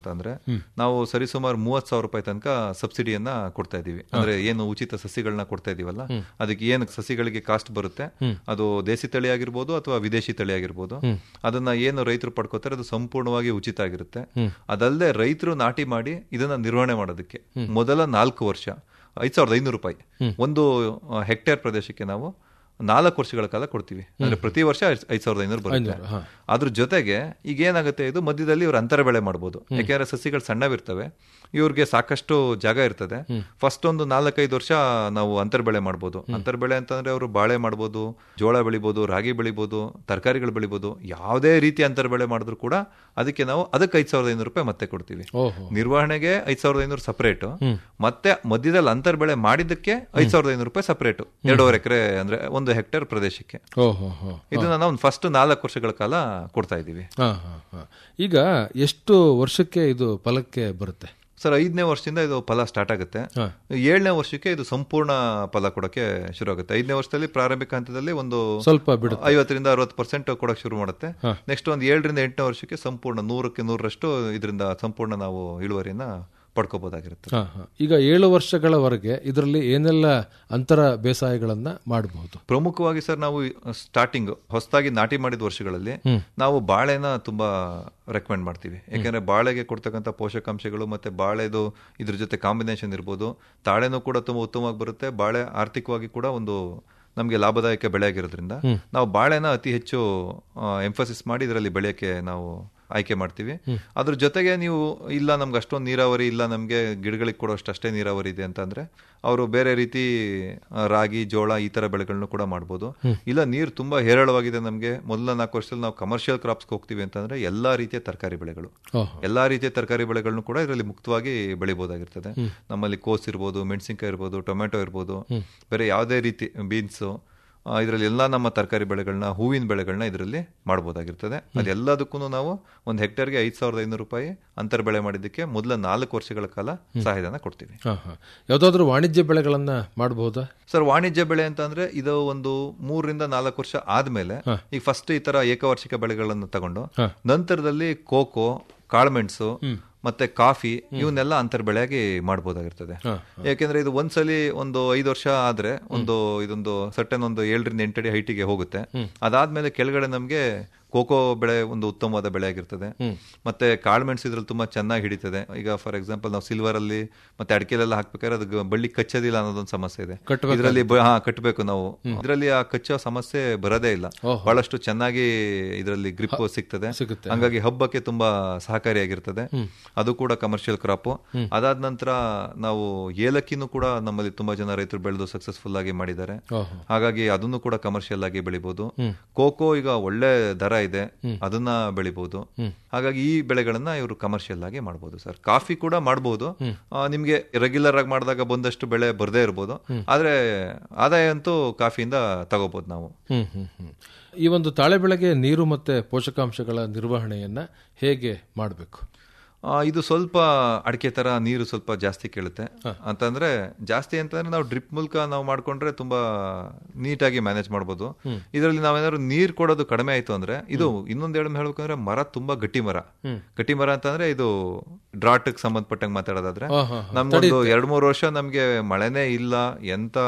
ಅಂತ ಅಂದ್ರೆ ನಾವು ಸರಿಸುಮಾರು ಮೂವತ್ ಸಾವಿರ ರೂಪಾಯಿ ತನಕ ಸಬ್ಸಿಡಿಯನ್ನ ಕೊಡ್ತಾ ಇದೀವಿ ಅಂದ್ರೆ ಏನು ಉಚಿತ ಸಸಿಗಳನ್ನ ಕೊಡ್ತಾ ಇದೀವಲ್ಲ ಅದಕ್ಕೆ ಏನು ಸಸಿಗಳಿಗೆ ಕಾಸ್ಟ್ ಬರುತ್ತೆ ಅದು ದೇಸಿ ತಳಿ ಆಗಿರ್ಬೋದು ಅಥವಾ ವಿದೇಶಿ ತಳಿ ಆಗಿರ್ಬೋದು ಅದನ್ನ ಏನು ರೈತರು ಪಡ್ಕೋತಾರೆ ಅದು ಸಂಪೂರ್ಣವಾಗಿ ಉಚಿತ ಆಗಿರುತ್ತೆ ಅದಲ್ಲದೆ ರೈತರು ನಾಟಿ ಮಾಡಿ ಇದನ್ನ ನಿರ್ವಹಣೆ ಮಾಡೋದಕ್ಕೆ ಮೊದಲ ನಾಲ್ಕು ವರ್ಷ ಐದ್ ಸಾವಿರದ ಐನೂರು ರೂಪಾಯಿ ಒಂದು ಆ, ಹೆಕ್ಟೇರ್ ಪ್ರದೇಶಕ್ಕೆ ನಾವು ನಾಲ್ಕು ವರ್ಷಗಳ ಕಾಲ ಕೊಡ್ತೀವಿ ಅಂದ್ರೆ ಪ್ರತಿ ವರ್ಷ ಐದ್- ಐದ್ ಸಾವಿರದ ಐನೂರು ಬರುತ್ತೆ ಅದ್ರ ಜೊತೆಗೆ ಈಗ ಏನಾಗುತ್ತೆ ಇದು ಮಧ್ಯದಲ್ಲಿ ಇವ್ರು ಅಂತರ ಬೆಳೆ ಮಾಡ್ಬೋದು ಯಾಕೆಂದ್ರೆ ಸಸಿಗಳು ಸಣ್ಣವಿರ್ತವೆ ಇವ್ರಿಗೆ ಸಾಕಷ್ಟು ಜಾಗ ಇರ್ತದೆ ಫಸ್ಟ್ ಒಂದು ನಾಲ್ಕೈದು ವರ್ಷ ನಾವು ಅಂತರ್ ಬೆಳೆ ಮಾಡ್ಬೋದು ಅಂತರ್ ಬೆಳೆ ಅಂತಂದ್ರೆ ಅವರು ಬಾಳೆ ಮಾಡ್ಬೋದು ಜೋಳ ಬೆಳಿಬೋದು ರಾಗಿ ಬೆಳಿಬೋದು ತರಕಾರಿಗಳು ಬೆಳಿಬೋದು ಯಾವುದೇ ರೀತಿ ಅಂತರ್ ಬೆಳೆ ಮಾಡಿದ್ರು ಕೂಡ ಅದಕ್ಕೆ ನಾವು ಅದಕ್ಕೆ ಐದ್ ಸಾವಿರದ ಐನೂರು ರೂಪಾಯಿ ಮತ್ತೆ ಕೊಡ್ತೀವಿ ಓಹೋ ನಿರ್ವಹಣೆಗೆ ಐದ್ ಸಾವಿರದ ಐನೂರು ಸಪರೇಟ್ ಮತ್ತೆ ಮಧ್ಯದಲ್ಲಿ ಅಂತರ್ ಬೆಳೆ ಮಾಡಿದ್ದಕ್ಕೆ ಐದ್ ಸಾವಿರದ ಐನೂರು ರೂಪಾಯಿ ಸಪರೇಟ್ ಎರಡೂವರೆ ಎಕರೆ ಅಂದ್ರೆ ಒಂದು ಹೆಕ್ಟೇರ್ ಪ್ರದೇಶಕ್ಕೆ ಓಹೋ ಹೋ ಇದನ್ನ ನಾವು ಫಸ್ಟ್ ನಾಲ್ಕು ವರ್ಷಗಳ ಕಾಲ ಕೊಡ್ತಾ ಇದ್ದೀವಿ ಹಾ ಹಾ ಹಾ ಈಗ ಎಷ್ಟು ವರ್ಷಕ್ಕೆ ಇದು ಫಲಕ್ಕೆ ಬರುತ್ತೆ ಸರ್ ಐದನೇ ವರ್ಷದಿಂದ ಇದು ಫಲ ಸ್ಟಾರ್ಟ್ ಆಗುತ್ತೆ ಏಳನೇ ವರ್ಷಕ್ಕೆ ಇದು ಸಂಪೂರ್ಣ ಫಲ ಕೊಡಕ್ಕೆ ಶುರು ಆಗುತ್ತೆ ಐದನೇ ವರ್ಷದಲ್ಲಿ ಪ್ರಾರಂಭಿಕ ಹಂತದಲ್ಲಿ ಒಂದು ಸ್ವಲ್ಪ ಬಿಡುತ್ತೆ ಐವತ್ತರಿಂದ ಅರವತ್ತು ಪರ್ಸೆಂಟ್ ಕೊಡಕ್ಕೆ ಶುರು ಮಾಡುತ್ತೆ ನೆಕ್ಸ್ಟ್ ಒಂದು ಏಳರಿಂದ ಎಂಟನೇ ವರ್ಷಕ್ಕೆ ಸಂಪೂರ್ಣ ನೂರಕ್ಕೆ ನೂರರಷ್ಟು ಇದರಿಂದ ಸಂಪೂರ್ಣ ನಾವು ಇಳುವರಿಯನ್ನ ಪಡ್ಕೋಬಹುದಾಗಿರುತ್ತೆ ಹಾ ಹಾ ಈಗ ಏಳು ವರ್ಷಗಳವರೆಗೆ ಇದರಲ್ಲಿ ಏನೆಲ್ಲ ಅಂತರ ಬೇಸಾಯಗಳನ್ನ ಮಾಡಬಹುದು ಪ್ರಮುಖವಾಗಿ ಸರ್ ನಾವು ಸ್ಟಾರ್ಟಿಂಗ್ ಹೊಸದಾಗಿ ನಾಟಿ ಮಾಡಿದ ವರ್ಷಗಳಲ್ಲಿ ನಾವು ಬಾಳೆನ ತುಂಬಾ ರೆಕಮೆಂಡ್ ಮಾಡ್ತೀವಿ ಯಾಕೆಂದ್ರೆ ಬಾಳೆಗೆ ಕೊಡ್ತಕ್ಕಂಥ ಪೋಷಕಾಂಶಗಳು ಮತ್ತೆ ಬಾಳೆದು ಇದ್ರ ಜೊತೆ ಕಾಂಬಿನೇಷನ್ ಇರ್ಬೋದು ತಾಳೆನೂ ಕೂಡ ತುಂಬಾ ಉತ್ತಮವಾಗಿ ಬರುತ್ತೆ ಬಾಳೆ ಆರ್ಥಿಕವಾಗಿ ಕೂಡ ಒಂದು ನಮಗೆ ಲಾಭದಾಯಕ ಬೆಳೆ ಆಗಿರೋದ್ರಿಂದ ನಾವು ಬಾಳೆನ ಅತಿ ಹೆಚ್ಚು ಎಂಫಸಿಸ್ ಮಾಡಿ ಇದರಲ್ಲಿ ಬೆಳೆಯಕ್ಕೆ ನಾವು ಆಯ್ಕೆ ಮಾಡ್ತೀವಿ ಅದ್ರ ಜೊತೆಗೆ ನೀವು ಇಲ್ಲ ನಮ್ಗೆ ಅಷ್ಟೊಂದು ನೀರಾವರಿ ಇಲ್ಲ ನಮಗೆ ಗಿಡಗಳಿಗೆ ಕೊಡೋಷ್ಟು ಅಷ್ಟೇ ನೀರಾವರಿ ಇದೆ ಅಂತಂದ್ರೆ ಅವರು ಬೇರೆ ರೀತಿ ಆ, ರಾಗಿ ಜೋಳ ಈ ತರ ಬೆಳೆಗಳನ್ನು ಕೂಡ ಮಾಡ್ಬೋದು ಇಲ್ಲ ನೀರು ತುಂಬಾ ಹೇರಳವಾಗಿದೆ ನಮಗೆ ಮೊದಲ ನಾಲ್ಕು ವರ್ಷದಲ್ಲಿ ನಾವು ಕಮರ್ಷಿಯಲ್ ಕ್ರಾಪ್ಸ್ಗೆ ಹೋಗ್ತೀವಿ ಅಂತಂದ್ರೆ ಎಲ್ಲಾ ರೀತಿಯ ತರಕಾರಿ ಬೆಳೆಗಳು ಓಹೋ ಎಲ್ಲಾ ರೀತಿಯ ತರಕಾರಿ ಬೆಳೆಗಳನ್ನು ಕೂಡ ಇದರಲ್ಲಿ ಮುಕ್ತವಾಗಿ ಬೆಳಿಬಹುದಾಗಿರ್ತದೆ ನಮ್ಮಲ್ಲಿ ಕೋಸ್ ಇರ್ಬೋದು ಮೆಣಸಿನ್ಕಾಯಿ ಇರ್ಬೋದು ಟೊಮೆಟೊ ಇರ್ಬೋದು ಬೇರೆ ಯಾವುದೇ ರೀತಿ ಬೀನ್ಸು ಇದರಲ್ಲಿ ಎಲ್ಲ ನಮ್ಮ ತರಕಾರಿ ಬೆಳೆಗಳನ್ನ ಹೂವಿನ ಬೆಳೆಗಳನ್ನ ಇದರಲ್ಲಿ ಮಾಡ್ಬೋದಾಗಿರ್ತದೆ ಅದೆಲ್ಲದಕ್ಕೂ ನಾವು ಒಂದು ಹೆಕ್ಟೇರ್ಗೆ ಐದ್ ಸಾವಿರದ ಐನೂರು ರೂಪಾಯಿ ಅಂತರ್ ಬೆಳೆ ಮಾಡಿದ್ದಕ್ಕೆ ಮೊದಲ ನಾಲ್ಕು ವರ್ಷಗಳ ಕಾಲ ಸಹಾಯಧನ ಕೊಡ್ತೀವಿ ಹಾ ಹಾ ಯಾವ್ದಾದ್ರು ವಾಣಿಜ್ಯ ಬೆಳೆಗಳನ್ನ ಮಾಡಬಹುದಾ ಸರ್ ವಾಣಿಜ್ಯ ಬೆಳೆ ಅಂತ ಅಂದ್ರೆ ಇದು ಒಂದು ಮೂರರಿಂದ ನಾಲ್ಕು ವರ್ಷ ಆದ್ಮೇಲೆ ಈಗ ಫಸ್ಟ್ ಈ ತರ ಏಕವಾರ್ಷಿಕ ಬೆಳೆಗಳನ್ನು ತಗೊಂಡು ನಂತರದಲ್ಲಿ ಕೋಕೋ ಕಾಳುಮೆಣಸು ಮತ್ತೆ ಕಾಫಿ ಇವನ್ನೆಲ್ಲ ಅಂತರ್ ಬೆಳೆಯಾಗಿ ಮಾಡ್ಬೋದಾಗಿರ್ತದೆ ಯಾಕೆಂದ್ರೆ ಇದು ಒಂದ್ಸಲಿ ಒಂದು ಐದು ವರ್ಷ ಆದ್ರೆ ಒಂದು ಇದೊಂದು ಸಟನ್ ಒಂದು ಏಳರಿಂದ ಎಂಟಡಿ ಹೈಟಿಗೆ ಹೋಗುತ್ತೆ ಅದಾದ್ಮೇಲೆ ಕೆಳಗಡೆ ನಮ್ಗೆ ಕೋಕೋ ಬೆಳೆ ಒಂದು ಉತ್ತಮವಾದ ಬೆಳೆ ಆಗಿರ್ತದೆ ಮತ್ತೆ ಕಾಳುಮೆಣಸು ಇದ್ರಲ್ಲಿ ತುಂಬಾ ಚೆನ್ನಾಗಿ ಹಿಡಿತದೆ ಈಗ ಫಾರ್ ಎಕ್ಸಾಂಪಲ್ ನಾವು ಸಿಲ್ವರ್ ಅಲ್ಲಿ ಮತ್ತೆ ಅಡಿಕೆಲೆಲ್ಲ ಹಾಕ್ಬೇಕಾದ್ರೆ ಅದು ಬಳ್ಳಿ ಕಚ್ಚೋದಿಲ್ಲ ಅನ್ನೋದೊಂದು ಸಮಸ್ಯೆ ಇದೆ ಇದರಲ್ಲಿ ಬ- ಹಾ ಕಟ್ಟಬೇಕು ನಾವು ಇದರಲ್ಲಿ ಆ ಕಚ್ಚೋ ಸಮಸ್ಯೆ ಬರೋದೇ ಇಲ್ಲ ಬಹಳಷ್ಟು ಚೆನ್ನಾಗಿ ಇದರಲ್ಲಿ ಗ್ರಿಪ್ ಸಿಗ್ತದೆ ಸಿಗುತ್ತೆ. ಹಂಗಾಗಿ ಹಬ್ಬಕ್ಕೆ ತುಂಬಾ ಸಹಕಾರಿಯಾಗಿರ್ತದೆ ಅದು ಕೂಡ ಕಮರ್ಷಿಯಲ್ ಕ್ರಾಪ್ ಅದಾದ ನಂತರ ನಾವು ಏಲಕ್ಕಿನೂ ಕೂಡ ನಮ್ಮಲ್ಲಿ ತುಂಬಾ ಜನ ರೈತರು ಬೆಳೆದು ಸಕ್ಸಸ್ಫುಲ್ ಆಗಿ ಮಾಡಿದ್ದಾರೆ ಓಹೋ ಹಾಗಾಗಿ ಅದನ್ನು ಕೂಡ ಕಮರ್ಷಿಯಲ್ ಆಗಿ ಬೆಳಿಬಹುದು ಕೋಕೋ ಈಗ ಒಳ್ಳೆ ದರ ಇದೆ ಅದನ್ನ ಬೆಳಿಬಹುದು ಹಾಗಾಗಿ ಈ ಬೆಳೆಗಳನ್ನ ಇವರು ಕಮರ್ಷಿಯಲ್ ಆಗಿ ಮಾಡಬಹುದು ಸರ್ ಕಾಫಿ ಕೂಡ ಮಾಡಬಹುದು ನಿಮ್ಗೆ ರೆಗ್ಯುಲರ್ ಆಗಿ ಮಾಡಿದಾಗ ಬಂದಷ್ಟು ಬೆಳೆ ಬರದೇ ಇರ್ಬೋದು ಆದ್ರೆ ಆದಾಯ ಅಂತೂ ಕಾಫಿಯಿಂದ ತಗೋಬಹುದು ನಾವು ಹ್ಮ್ ಹ್ಮ್ ಹ್ಮ್ ಈ ಒಂದು ತಾಳೆ ಬೆಳೆಗೆ ನೀರು ಮತ್ತೆ ಪೋಷಕಾಂಶಗಳ ನಿರ್ವಹಣೆಯನ್ನ ಹೇಗೆ ಮಾಡಬೇಕು ಆ, ಇದು ಸ್ವಲ್ಪ ಅಡಿಕೆ ತರ ನೀರು ಸ್ವಲ್ಪ ಜಾಸ್ತಿ ಕೇಳುತ್ತೆ ಅಂತಂದ್ರೆ ಜಾಸ್ತಿ ಅಂತಂದ್ರೆ ನಾವು ಡ್ರಿಪ್ ಮೂಲಕ ನಾವು ಮಾಡ್ಕೊಂಡ್ರೆ ತುಂಬಾ ನೀಟಾಗಿ ಮ್ಯಾನೇಜ್ ಮಾಡ್ಬೋದು ಇದರಲ್ಲಿ ನಾವೇನಾದ್ರು ನೀರ್ ಕೊಡೋದು ಕಡಿಮೆ ಆಯ್ತು ಅಂದ್ರೆ ಇದು ಇನ್ನೊಂದ್ ಹೇಳ ಹೇಳ್ಬೇಕಂದ್ರೆ ಮರ ತುಂಬಾ ಗಟ್ಟಿ ಮರ ಗಟ್ಟಿ ಮರ ಅಂತಂದ್ರೆ ಇದು ಡ್ರಾಟ್ ಸಂಬಂಧಪಟ್ಟಂಗೆ ಮಾತಾಡೋದಾದ್ರೆ ಹಾ, ಹಾ, ನಮ್ಗೊಂದು ಎರಡ್ ಮೂರು ವರ್ಷ ನಮ್ಗೆ ಮಳೆನೇ ಇಲ್ಲ ಎಂತ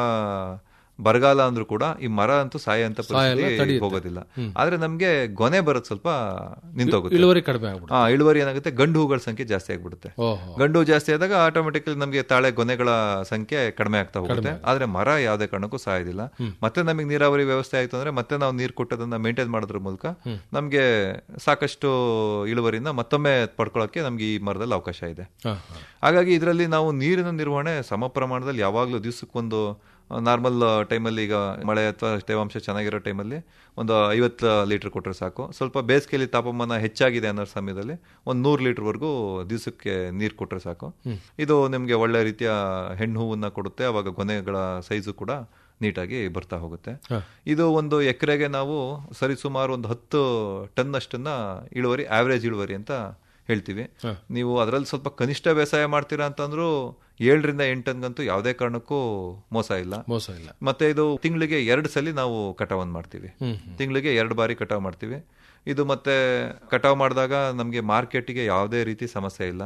ಬರಗಾಲ ಅಂದ್ರೂ ಕೂಡ ಈ ಮರ ಅಂತೂ ಸಾಯ ಅಂತ ಪರಿಸ್ಥಿತಿ ಹೋಗೋದಿಲ್ಲ ಆದ್ರೆ ನಮ್ಗೆ ಗೊನೆ ಬರೋದು ಸ್ವಲ್ಪ ನಿಂತೋಗುತ್ತೆ ಇಳುವರಿ ಕಡಿಮೆ ಆಗ್ಬಿಡುತ್ತೆ ಆ ಇಳುವರಿ ಏನಾಗುತ್ತೆ ಗಂಡು ಹೂಗಳ ಸಂಖ್ಯೆ ಜಾಸ್ತಿ ಆಗ್ಬಿಡುತ್ತೆ ಓಹೋ ಗಂಡು ಹೂ ಜಾಸ್ತಿ ಆದಾಗ ಆಟೋಮೆಟಿಕಲಿ ನಮಗೆ ತಾಳೆ ಗೊನೆಗಳ ಸಂಖ್ಯೆ ಕಡಿಮೆ ಆಗ್ತಾ ಹೋಗುತ್ತೆ ಆದ್ರೆ ಮರ ಯಾವುದೇ ಕಾರಣಕ್ಕೂ ಸಾಯೋದಿಲ್ಲ ಮತ್ತೆ ನಮಗೆ ನೀರಾವರಿ ವ್ಯವಸ್ಥೆ ಆಯ್ತು ಅಂದ್ರೆ ಮತ್ತೆ ನಾವು ನೀರು ಕೊಟ್ಟದನ್ನ ಮೇಂಟೈನ್ ಮಾಡೋದ್ರ ಮೂಲಕ ನಮ್ಗೆ ಸಾಕಷ್ಟು ಇಳುವರಿನ ಮತ್ತೊಮ್ಮೆ ಪಡ್ಕೊಳ್ಳೋಕೆ ನಮ್ಗೆ ಈ ಮರದಲ್ಲಿ ಅವಕಾಶ ಇದೆ ಹಾ ಹಾ ಹಾಗಾಗಿ ಇದರಲ್ಲಿ ನಾವು ನೀರಿನ ನಿರ್ವಹಣೆ ಸಮ ಪ್ರಮಾಣದಲ್ಲಿ ಯಾವಾಗಲೂ ದಿವಸಕ್ಕೊಂದು ನಾರ್ಮಲ್ ಟೈಮಲ್ಲಿ ಈಗ ಮಳೆ ಅಥವಾ ತೇವಾಂಶ ಚೆನ್ನಾಗಿರೋ ಟೈಮಲ್ಲಿ ಒಂದು ಐವತ್ತು ಲೀಟರ್ ಕೊಟ್ಟರೆ ಸಾಕು ಸ್ವಲ್ಪ ಬೇಸಿಗೆಯಲ್ಲಿ ತಾಪಮಾನ ಹೆಚ್ಚಾಗಿದೆ ಅನ್ನೋ ಸಮಯದಲ್ಲಿ ಒಂದು ನೂರು ಲೀಟರ್ವರೆಗೂ ದಿವಸಕ್ಕೆ ನೀರು ಕೊಟ್ಟರೆ ಸಾಕು ಇದು ನಿಮಗೆ ಒಳ್ಳೆ ರೀತಿಯ ಹೆಣ್ಣು ಹೂವನ್ನ ಕೊಡುತ್ತೆ ಅವಾಗ ಗೊನೆಗಳ ಸೈಜು ಕೂಡ ನೀಟಾಗಿ ಬರ್ತಾ ಹೋಗುತ್ತೆ ಇದು ಒಂದು ಎಕರೆಗೆ ನಾವು ಸರಿಸುಮಾರು ಒಂದು ಹತ್ತು ಟನ್ ಅಷ್ಟನ್ನ ಇಳುವರಿ ಆವರೇಜ್ ಇಳುವರಿ ಅಂತ ಹೇಳ್ತೀವಿ ನೀವು ಅದರಲ್ಲಿ ಸ್ವಲ್ಪ ಕನಿಷ್ಠ ಬೇಸಾಯ ಮಾಡ್ತೀರಾ ಅಂತಂದ್ರೂ ಏಳರಿಂದ ಎಂಟನ್ಗಂತೂ ಯಾವುದೇ ಕಾರಣಕ್ಕೂ ಮೋಸ ಇಲ್ಲ ಮೋಸ ಇಲ್ಲ ಮತ್ತೆ ಇದು ತಿಂಗಳಿಗೆ ಎರಡು ಸಲ ನಾವು ಕಟಾವನ್ ಮಾಡ್ತೀವಿ ತಿಂಗಳಿಗೆ ಎರಡು ಬಾರಿ ಕಟಾವ್ ಮಾಡ್ತೀವಿ ಇದು ಮತ್ತೆ ಕಟಾವ್ ಮಾಡಿದಾಗ ನಮಗೆ ಮಾರ್ಕೆಟ್ಗೆ ಯಾವುದೇ ರೀತಿ ಸಮಸ್ಯೆ ಇಲ್ಲ